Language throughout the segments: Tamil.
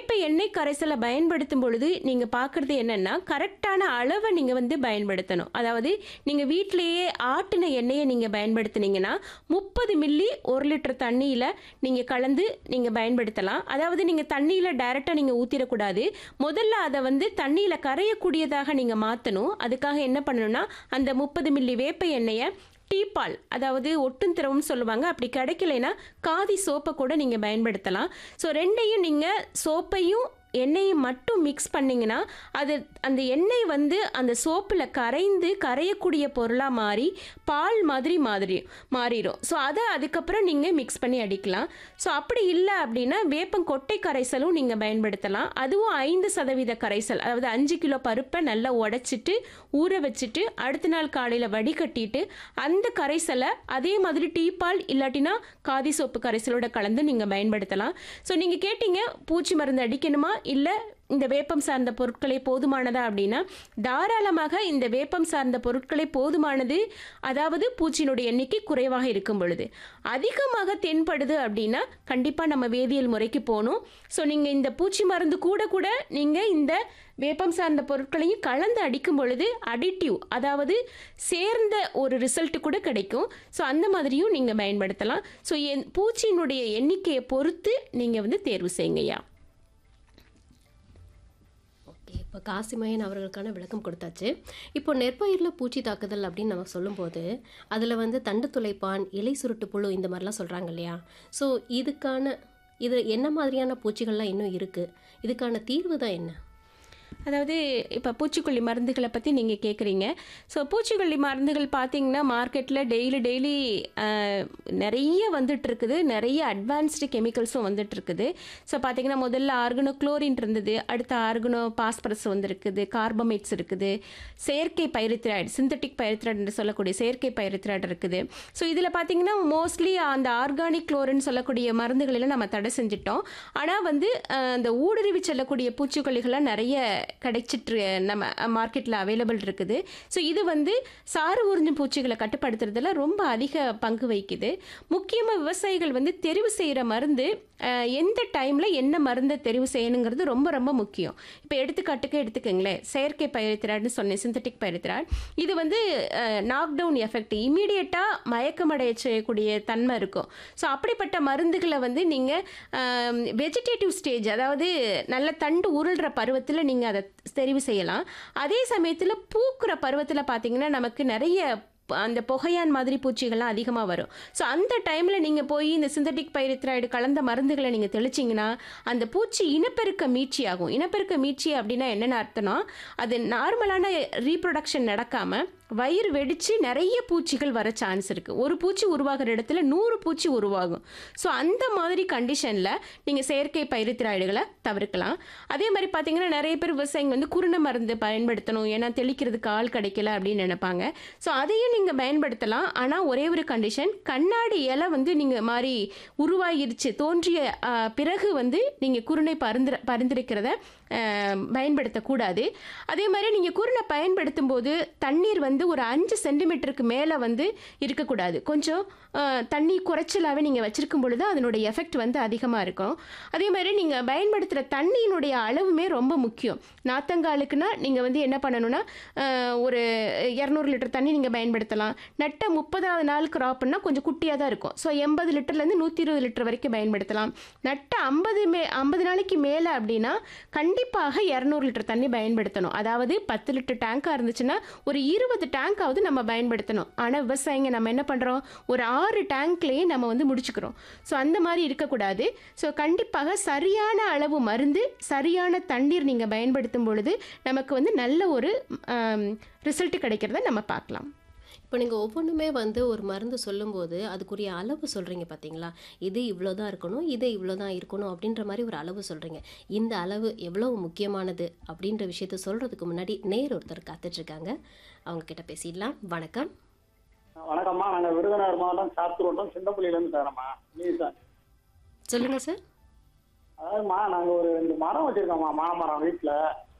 வேப்ப எண்ணெய் கரைசலை பயன்படுத்தும் பொழுது நீங்கள் பார்க்குறது என்னென்னா கரெக்டான அளவை நீங்கள் வந்து பயன்படுத்தணும் அதாவது நீங்கள் வீட்டிலேயே ஆட்டின எண்ணெயை நீங்கள் பயன்படுத்துனீங்கன்னா முப்பது மில்லி ஒரு லிட்டர் தண்ணியில் நீங்கள் கலந்து நீங்கள் பயன்படுத்தலாம் அதாவது நீங்கள் தண்ணியில் டைரெக்டாக நீங்கள் ஊற்றிடக்கூடாது முதல்ல அதை வந்து தண்ணியில் கரையக்கூடியதாக நீங்கள் மாற்றணும் அதுக்காக என்ன பண்ணணும்னா அந்த முப்பது மில்லி வேப்ப எண்ணெயை டீப்பால் அதாவது ஒட்டும் திரவம்னு சொல்லுவாங்க அப்படி கிடைக்கலைன்னா காதி சோப்பை கூட நீங்கள் பயன்படுத்தலாம் ஸோ ரெண்டையும் நீங்கள் சோப்பையும் எண்ணெயும் மட்டும் மிக்ஸ் பண்ணிங்கன்னா அது அந்த எண்ணெய் வந்து அந்த சோப்பில் கரைந்து கரையக்கூடிய பொருளாக மாறி பால் மாதிரி மாதிரி மாறிடும் ஸோ அதை அதுக்கப்புறம் நீங்கள் மிக்ஸ் பண்ணி அடிக்கலாம் ஸோ அப்படி இல்லை அப்படின்னா வேப்பம் கொட்டை கரைசலும் நீங்கள் பயன்படுத்தலாம் அதுவும் ஐந்து சதவீத கரைசல் அதாவது அஞ்சு கிலோ பருப்பை நல்லா உடைச்சிட்டு ஊற வச்சுட்டு அடுத்த நாள் காலையில் வடிகட்டிட்டு அந்த கரைசலை அதே மாதிரி டீப்பால் இல்லாட்டினா காதி சோப்பு கரைசலோட கலந்து நீங்கள் பயன்படுத்தலாம் ஸோ நீங்கள் கேட்டீங்க பூச்சி மருந்து அடிக்கணுமா இல்லை இந்த வேப்பம் சார்ந்த பொருட்களே போதுமானதா அப்படின்னா தாராளமாக இந்த வேப்பம் சார்ந்த பொருட்களே போதுமானது அதாவது பூச்சியினுடைய எண்ணிக்கை குறைவாக இருக்கும் பொழுது அதிகமாக தென்படுது அப்படின்னா கண்டிப்பாக நம்ம வேதியியல் முறைக்கு போகணும் ஸோ நீங்கள் இந்த பூச்சி மருந்து கூட கூட நீங்கள் இந்த வேப்பம் சார்ந்த பொருட்களையும் கலந்து அடிக்கும் பொழுது அடிட்டிவ் அதாவது சேர்ந்த ஒரு ரிசல்ட் கூட கிடைக்கும் ஸோ அந்த மாதிரியும் நீங்கள் பயன்படுத்தலாம் ஸோ என் பூச்சியினுடைய எண்ணிக்கையை பொறுத்து நீங்கள் வந்து தேர்வு செய்யுங்கய்யா ஓகே இப்போ காசிமயன் அவர்களுக்கான விளக்கம் கொடுத்தாச்சு இப்போ நெற்பயிரில் பூச்சி தாக்குதல் அப்படின்னு நம்ம சொல்லும்போது அதில் வந்து தண்டு துளைப்பான் இலை சுருட்டு புழு இந்த மாதிரிலாம் சொல்கிறாங்க இல்லையா ஸோ இதுக்கான இது என்ன மாதிரியான பூச்சிகள்லாம் இன்னும் இருக்குது இதுக்கான தீர்வு தான் என்ன அதாவது இப்போ பூச்சிக்கொல்லி மருந்துகளை பற்றி நீங்கள் கேட்குறீங்க ஸோ பூச்சிக்கொல்லி மருந்துகள் பார்த்தீங்கன்னா மார்க்கெட்டில் டெய்லி டெய்லி நிறைய வந்துட்டு இருக்குது நிறைய அட்வான்ஸ்டு கெமிக்கல்ஸும் வந்துட்டு இருக்குது ஸோ பார்த்தீங்கன்னா முதல்ல ஆர்கனோ குளோரின் இருந்தது அடுத்து ஆர்கனோ பாஸ்பரஸ் வந்திருக்குது கார்பமேட்ஸ் இருக்குது செயற்கை பைரித்ராய்டு சிந்தட்டிக் பைரித்ராய்டு என்று சொல்லக்கூடிய செயற்கை பைரித்ராய்டு இருக்குது ஸோ இதில் பார்த்தீங்கன்னா மோஸ்ட்லி அந்த ஆர்கானிக் குளோரின் சொல்லக்கூடிய மருந்துகளெல்லாம் நம்ம தடை செஞ்சிட்டோம் ஆனால் வந்து அஹ், அந்த ஊடுருவி செல்லக்கூடிய பூச்சிக்கொல்லிகள்லாம் நிறைய கிடைச்சிட்டு நம்ம மார்க்கெட்டில் அவைலபிள் இருக்குது ஸோ இது வந்து சாறு உறிஞ்சும் பூச்சிகளை கட்டுப்படுத்துறதுல ரொம்ப அதிக பங்கு வகிக்குது முக்கியமாக விவசாயிகள் வந்து தெரிவு செய்கிற மருந்து அஹ், எந்த டைமில் என்ன மருந்தை தெரிவு செய்யணுங்கிறது ரொம்ப ரொம்ப முக்கியம் இப்போ எடுத்துக்காட்டுக்கு எடுத்துக்கோங்களேன் செயற்கை பயிரித்திராய்டுன்னு சொன்னேன் சிந்தட்டிக் பயிரித்திராய்டு இது வந்து நாக் டவுன் எஃபெக்ட் இமீடியட்டாக மயக்கமடைய செய்யக்கூடிய தன்மை இருக்கும் ஸோ அப்படிப்பட்ட மருந்துகளை வந்து நீங்கள் வெஜிடேட்டிவ் ஸ்டேஜ் அதாவது நல்ல தண்டு உருள்ற பருவத்தில் நீங்கள் அதை தெரிவு செய்யலாம் அதே சமயத்தில் பூக்குற பருவத்தில் பார்த்தீங்கன்னா நமக்கு நிறைய ப- அந்த புகையான் மாதிரி பூச்சிகள்லாம் அதிகமாக வரும் ஸோ அந்த டைமில் நீங்கள் போய் இந்த சிந்தட்டிக் பைரித்ராய்டு கலந்த மருந்துகளை நீங்கள் தெளிச்சிங்கன்னா அந்த பூச்சி இனப்பெருக்க மீட்சி ஆகும் இனப்பெருக்க மீட்சி அப்படின்னா என்னென்ன அர்த்தம்னா அது நார்மலான ரீப்ரொடக்ஷன் நடக்காமல் வயிறு வெடித்து நிறைய பூச்சிகள் வர சான்ஸ் இருக்குது ஒரு பூச்சி உருவாகிற இடத்துல நூறு பூச்சி உருவாகும் ஸோ அந்த மாதிரி கண்டிஷனில் நீங்கள் செயற்கை பயிரித்திராய்டுகளை தவிர்க்கலாம் அதே மாதிரி பார்த்தீங்கன்னா நிறைய பேர் விவசாயிங்க வந்து குருணை மருந்து பயன்படுத்தணும் ஏன்னா தெளிக்கிறதுக்கு ஆள் கிடைக்கல அப்படின்னு நினைப்பாங்க ஸோ அதையும் நீங்கள் பயன்படுத்தலாம் ஆனால் ஒரே ஒரு கண்டிஷன் கண்ணாடி இலை வந்து நீங்கள் மாதிரி உருவாகிருச்சு தோன்றிய ஆ, பிறகு வந்து நீங்கள் குருணை பரிந்துர பரிந்துரைக்கிறத ஆ, பயன்படுத்தக்கூடாது அதே மாதிரி நீங்கள் குருணை பயன்படுத்தும் போது தண்ணீர் வந்து ஒரு அஞ்சு சென்டிமீட்டருக்கு மேலே வந்து இருக்கக்கூடாது கொஞ்சம் ஆ, தண்ணி குறைச்சலாகவே நீங்கள் வச்சிருக்கும் பொழுது அதனுடைய எஃபெக்ட் வந்து அதிகமாக இருக்கும் அதே மாதிரி நீங்கள் பயன்படுத்துகிற தண்ணியினுடைய அளவுமே ரொம்ப முக்கியம் நாத்தங்காலுக்குன்னா நீங்கள் வந்து என்ன பண்ணணும்னா ஆ, ஒரு இரநூறு லிட்டர் தண்ணி நீங்கள் பயன்படுத்தலாம் நட்ட முப்பதாவது நாள் கிராப்னா கொஞ்சம் குட்டியாக தான் இருக்கும் ஸோ எண்பது லிட்டர்லேருந்து நூற்றி இருபது லிட்டர் வரைக்கும் பயன்படுத்தலாம் நட்ட ஐம்பது மே ஐம்பது நாளைக்கு மேலே அப்படின்னா கண்டிப்பாக இரநூறு லிட்டர் தண்ணி பயன்படுத்தணும் அதாவது பத்து லிட்டர் டேங்காக இருந்துச்சுன்னா ஒரு இருபது டேங்காவது நம்ம பயன்படுத்தணும் ஆனால் விவசாயிங்க நம்ம என்ன பண்ணுறோம் ஒரு ஆறு டேங்க்லேயே நம்ம வந்து முடிச்சுக்கிறோம் ஸோ அந்த மாதிரி இருக்கக்கூடாது ஸோ கண்டிப்பாக சரியான அளவு மருந்து சரியான தண்ணீர் நீங்கள் பயன்படுத்தும் பொழுது நமக்கு வந்து நல்ல ஒரு ரிசல்ட் கிடைக்கிறத நம்ம பார்க்கலாம் இப்போ நீங்கள் ஒவ்வொன்றுமே வந்து ஒரு மருந்து சொல்லும்போது அதுக்குரிய அளவு சொல்கிறீங்க பார்த்தீங்களா இது இவ்வளோ தான் இருக்கணும் இது இவ்வளோ தான் இருக்கணும் அப்படின்ற மாதிரி ஒரு அளவு சொல்கிறீங்க இந்த அளவு எவ்வளவு முக்கியமானது அப்படின்ற விஷயத்த சொல்கிறதுக்கு முன்னாடி நேர் ஒருத்தர் காத்துட்ருக்காங்க அவங்க கிட்ட பேசிடலாம் வணக்கம் வணக்கம்மா நாங்கள் விருதுநகர் மாவட்டம் சாத்தூர் வட்டம் சின்னப்பள்ளியிலேருந்து தரோம்மா ப்ளீஸ் சார் சொல்லுங்கள் சார் அதாவதுமா நாங்கள் ஒரு ரெண்டு மரம் வச்சுருக்கோம்மா மாமரம் வீட்டில்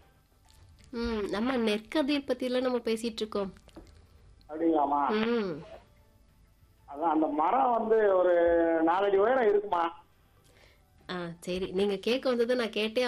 ம் நம்ம நெற்கதிர் பற்றிலாம் நம்ம பேசிகிட்டு இருக்கோம் அப்படிங்களாம்மா ம் அதான் அந்த மரம் வந்து ஒரு நாலடி உயரம் இருக்குமா ஆ சரி நீங்கள் கேட்க வந்ததை நான் கேட்டே